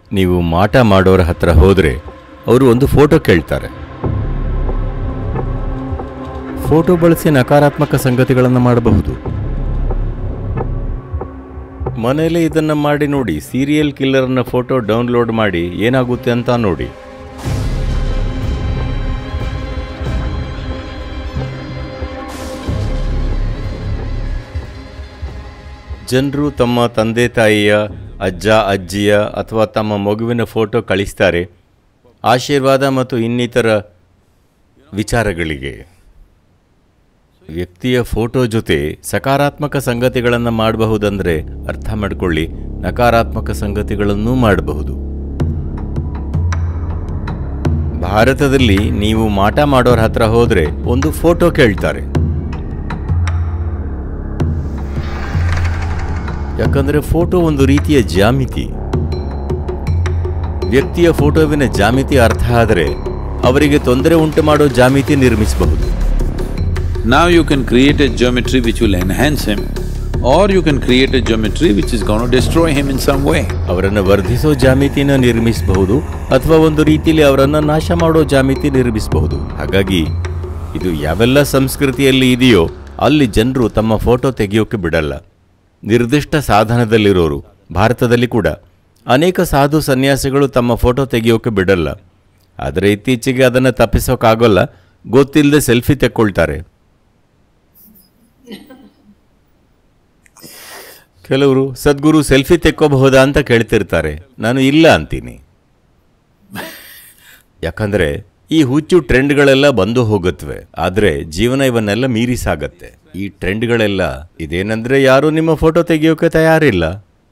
ನೀವು ಮಾಟ ಮಾಡೋರ ಹತ್ರ ಹೋದರೆ ಅವರು ಒಂದು ಫೋಟೋ ಕೇಳ್ತಾರೆ ಫೋಟೋ ಬಳಸಿ ನಕಾರಾತ್ಮಕ ಸಂಗತಿಗಳನ್ನು ಮಾಡಬಹುದು ಮನೆಯಲ್ಲೇ ಇದನ್ನು ಮಾಡಿ ನೋಡಿ ಸೀರಿಯಲ್ ಕಿಲ್ಲರ್ನ ಫೋಟೋ ಡೌನ್ಲೋಡ್ ಮಾಡಿ ಏನಾಗುತ್ತೆ ಅಂತ ನೋಡಿ ಜನರು ತಮ್ಮ ತಂದೆ ತಾಯಿಯ ಅಜ್ಜ ಅಜ್ಜಿಯ ಅಥವಾ ತಮ್ಮ ಮಗುವಿನ ಫೋಟೋ ಕಳಿಸ್ತಾರೆ ಆಶೀರ್ವಾದ ಮತ್ತು ಇನ್ನಿತರ ವಿಚಾರಗಳಿಗೆ ವ್ಯಕ್ತಿಯ ಫೋಟೋ ಜೊತೆ ಸಕಾರಾತ್ಮಕ ಸಂಗತಿಗಳನ್ನು ಮಾಡಬಹುದಂದ್ರೆ ಅರ್ಥ ಮಾಡ್ಕೊಳ್ಳಿ ನಕಾರಾತ್ಮಕ ಸಂಗತಿಗಳನ್ನೂ ಮಾಡಬಹುದು ಭಾರತದಲ್ಲಿ ನೀವು ಮಾಟ ಮಾಡೋರ ಹತ್ರ ಹೋದ್ರೆ ಒಂದು ಫೋಟೋ ಕೇಳ್ತಾರೆ ಯಾಕಂದ್ರೆ ಫೋಟೋ ಒಂದು ರೀತಿಯ ಜಾಮಿತಿ ವ್ಯಕ್ತಿಯ ಫೋಟೋವಿನ ಜಾಮಿತಿ ಅರ್ಥ ಆದರೆ ಅವರಿಗೆ ತೊಂದರೆ ಉಂಟು ಮಾಡೋ ಜಾಮಿತಿ ನಿರ್ಮಿಸಬಹುದು Now you can create a geometry which will enhance him, or you can create a geometry which is going to destroy him in some way. ಅವರನ್ನು ವರ್ಧಿಸೋ ಜಾಮಿತಿನ ನಿರ್ಮಿಸಬಹುದು ಅಥವಾ ಒಂದು ರೀತಿಯಲ್ಲಿ ಅವರನ್ನು ನಾಶ ಮಾಡೋ ಜಾಮಿತಿ ನಿರ್ಮಿಸಬಹುದು ಹಾಗಾಗಿ ಇದು ಯಾವೆಲ್ಲ ಸಂಸ್ಕೃತಿಯಲ್ಲಿ ಇದೆಯೋ ಅಲ್ಲಿ ಜನರು ತಮ್ಮ ಫೋಟೋ ತೆಗೆಯೋಕೆ ಬಿಡಲ್ಲ ನಿರ್ದಿಷ್ಟ ಸಾಧನದಲ್ಲಿರೋರು ಭಾರತದಲ್ಲಿ ಕೂಡ ಅನೇಕ ಸಾಧು ಸನ್ಯಾಸಿಗಳು ತಮ್ಮ ಫೋಟೋ ತೆಗೆಯೋಕೆ ಬಿಡಲ್ಲ ಆದರೆ ಇತ್ತೀಚೆಗೆ ಅದನ್ನು ತಪ್ಪಿಸೋಕ್ಕಾಗೋಲ್ಲ ಗೊತ್ತಿಲ್ಲದೆ ಸೆಲ್ಫಿ ತೆಕ್ಕೊಳ್ತಾರೆ ಕೆಲವರು ಸದ್ಗುರು ಸೆಲ್ಫಿ ತೆಕ್ಕೋಬಹುದಾ ಅಂತ ಕೇಳ್ತಿರ್ತಾರೆ ನಾನು ಇಲ್ಲ ಅಂತೀನಿ ಯಾಕಂದ್ರೆ ಈ ಹುಚ್ಚು ಟ್ರೆಂಡ್ಗಳೆಲ್ಲ ಬಂದು ಹೋಗುತ್ತವೆ ಆದ್ರೆ ಜೀವನ ಇವನ್ನೆಲ್ಲ ಮೀರಿ ಸಾಗತ್ತೆ ಈ ಟ್ರೆಂಡ್ಗಳೆಲ್ಲ ಇದೇನಂದ್ರೆ ಯಾರು ನಿಮ್ಮ ಫೋಟೋ ತೆಗೆಯೋಕೆ ತಯಾರಿಲ್ಲ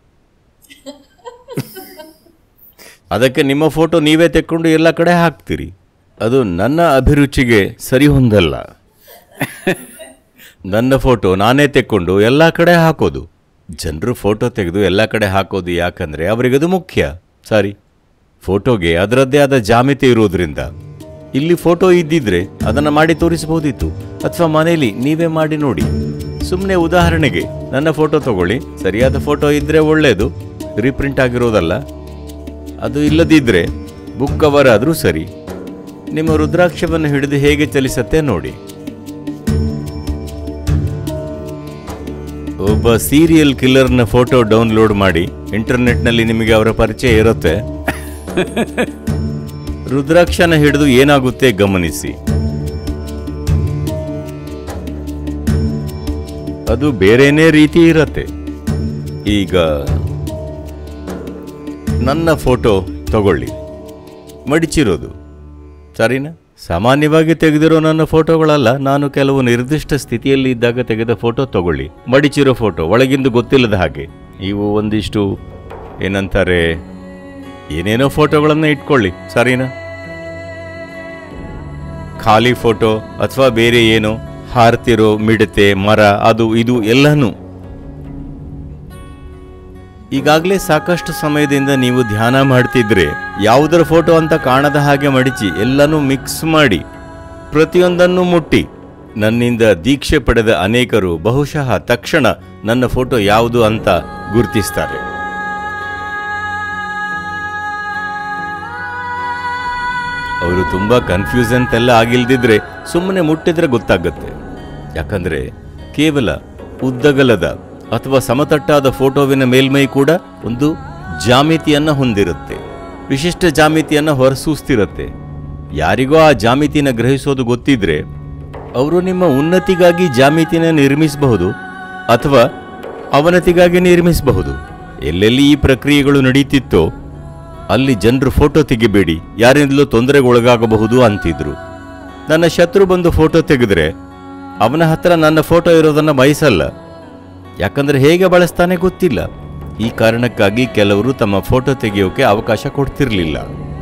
ಅದಕ್ಕೆ ನಿಮ್ಮ ಫೋಟೋ ನೀವೇ ತೆಕ್ಕೊಂಡು ಎಲ್ಲ ಕಡೆ ಹಾಕ್ತೀರಿ ಅದು ನನ್ನ ಅಭಿರುಚಿಗೆ ಸರಿ ಹೊಂದಲ್ಲ ನನ್ನ ಫೋಟೋ ನಾನೇ ತೆಕ್ಕೊಂಡು ಎಲ್ಲ ಕಡೆ ಹಾಕೋದು ಜನರು ಫೋಟೋ ತೆಗೆದು ಎಲ್ಲ ಕಡೆ ಹಾಕೋದು ಯಾಕಂದ್ರೆ ಅವರಿಗದು ಮುಖ್ಯ ಸಾರಿ ಫೋಟೋಗೆ ಅದರದ್ದೇ ಆದ ಜಾಮಿತಿ ಇರೋದ್ರಿಂದ ಇಲ್ಲಿ ಫೋಟೋ ಇದ್ದಿದ್ರೆ ಅದನ್ನು ಮಾಡಿ ತೋರಿಸಬಹುದಿತ್ತು ಅಥವಾ ಮನೆಯಲ್ಲಿ ನೀವೇ ಮಾಡಿ ನೋಡಿ ಸುಮ್ಮನೆ ಉದಾಹರಣೆಗೆ ನನ್ನ ಫೋಟೋ ತಗೊಳ್ಳಿ ಸರಿಯಾದ ಫೋಟೋ ಇದ್ರೆ ಒಳ್ಳೆಯದು ರೀಪ್ರಿಂಟ್ ಆಗಿರೋದಲ್ಲ ಅದು ಇಲ್ಲದಿದ್ದರೆ ಬುಕ್ ಕವರ್ ಆದರೂ ಸರಿ ನಿಮ್ಮ ರುದ್ರಾಕ್ಷವನ್ನು ಹಿಡಿದು ಹೇಗೆ ಚಲಿಸತ್ತೆ ನೋಡಿ ಒಬ್ಬ ಸೀರಿಯಲ್ ಕಿಲ್ಲರ್ನ ಫೋಟೋ ಡೌನ್ಲೋಡ್ ಮಾಡಿ ಇಂಟರ್ನೆಟ್ನಲ್ಲಿ ನಿಮಗೆ ಅವರ ಪರಿಚಯ ಇರುತ್ತೆ ರುದ್ರಾಕ್ಷನ ಹಿಡಿದು ಏನಾಗುತ್ತೆ ಗಮನಿಸಿ ಅದು ಬೇರೆನೇ ರೀತಿ ಇರತ್ತೆ ಈಗ ನನ್ನ ಫೋಟೋ ತಗೊಳ್ಳಿ ಮಡಿಚಿರೋದು ಸರಿನಾ ಸಾಮಾನ್ಯವಾಗಿ ತೆಗೆದಿರೋ ನನ್ನ ಫೋಟೋಗಳಲ್ಲ ನಾನು ಕೆಲವು ನಿರ್ದಿಷ್ಟ ಸ್ಥಿತಿಯಲ್ಲಿ ಇದ್ದಾಗ ತೆಗೆದ ಫೋಟೋ ತಗೊಳ್ಳಿ ಮಡಿಚಿರೋ ಫೋಟೋ ಒಳಗಿಂದು ಗೊತ್ತಿಲ್ಲದ ಹಾಗೆ ಇವು ಒಂದಿಷ್ಟು ಏನಂತಾರೆ ಏನೇನೋ ಫೋಟೋಗಳನ್ನು ಇಟ್ಕೊಳ್ಳಿ ಸರಿನಾ ಖಾಲಿ ಫೋಟೋ ಅಥವಾ ಬೇರೆ ಏನೋ ಹಾರ್ತಿರೋ ಮಿಡತೆ ಮರ ಅದು ಇದು ಎಲ್ಲನೂ ಈಗಾಗಲೇ ಸಾಕಷ್ಟು ಸಮಯದಿಂದ ನೀವು ಧ್ಯಾನ ಮಾಡ್ತಿದ್ರೆ ಯಾವುದರ ಫೋಟೋ ಅಂತ ಕಾಣದ ಹಾಗೆ ಮಡಿಚಿ ಎಲ್ಲನೂ ಮಿಕ್ಸ್ ಮಾಡಿ ಪ್ರತಿಯೊಂದನ್ನು ಮುಟ್ಟಿ ನನ್ನಿಂದ ದೀಕ್ಷೆ ಪಡೆದ ಅನೇಕರು ಬಹುಶಃ ತಕ್ಷಣ ನನ್ನ ಫೋಟೋ ಯಾವುದು ಅಂತ ಗುರುತಿಸ್ತಾರೆ ಅವರು ತುಂಬಾ ಕನ್ಫ್ಯೂಸ್ ಅಂತೆಲ್ಲ ಆಗಿಲ್ದಿದ್ರೆ ಸುಮ್ಮನೆ ಮುಟ್ಟಿದ್ರೆ ಗೊತ್ತಾಗತ್ತೆ ಯಾಕಂದ್ರೆ ಕೇವಲ ಉದ್ದಗಲದ ಅಥವಾ ಸಮತಟ್ಟಾದ ಫೋಟೋವಿನ ಮೇಲ್ಮೈ ಕೂಡ ಒಂದು ಜಾಮಿತಿಯನ್ನ ಹೊಂದಿರುತ್ತೆ ವಿಶಿಷ್ಟ ಜಾಮಿತಿಯನ್ನ ಹೊರಸೂಸ್ತಿರುತ್ತೆ ಯಾರಿಗೋ ಆ ಜಾಮಿತಿನ ಗ್ರಹಿಸೋದು ಗೊತ್ತಿದ್ರೆ ಅವರು ನಿಮ್ಮ ಉನ್ನತಿಗಾಗಿ ಜಾಮಿತಿನ ನಿರ್ಮಿಸಬಹುದು ಅಥವಾ ಅವನತಿಗಾಗಿ ನಿರ್ಮಿಸಬಹುದು ಎಲ್ಲೆಲ್ಲಿ ಈ ಪ್ರಕ್ರಿಯೆಗಳು ನಡೀತಿತ್ತೋ ಅಲ್ಲಿ ಜನರು ಫೋಟೋ ತೆಗಿಬೇಡಿ ಯಾರಿಂದಲೂ ತೊಂದರೆಗೊಳಗಾಗಬಹುದು ಅಂತಿದ್ರು ನನ್ನ ಶತ್ರು ಬಂದು ಫೋಟೋ ತೆಗೆದ್ರೆ ಅವನ ಹತ್ರ ನನ್ನ ಫೋಟೋ ಇರೋದನ್ನ ಬಯಸಲ್ಲ ಯಾಕಂದ್ರೆ ಹೇಗೆ ಬಳಸ್ತಾನೆ ಗೊತ್ತಿಲ್ಲ ಈ ಕಾರಣಕ್ಕಾಗಿ ಕೆಲವರು ತಮ್ಮ ಫೋಟೋ ತೆಗೆಯೋಕೆ ಅವಕಾಶ ಕೊಡ್ತಿರ್ಲಿಲ್ಲ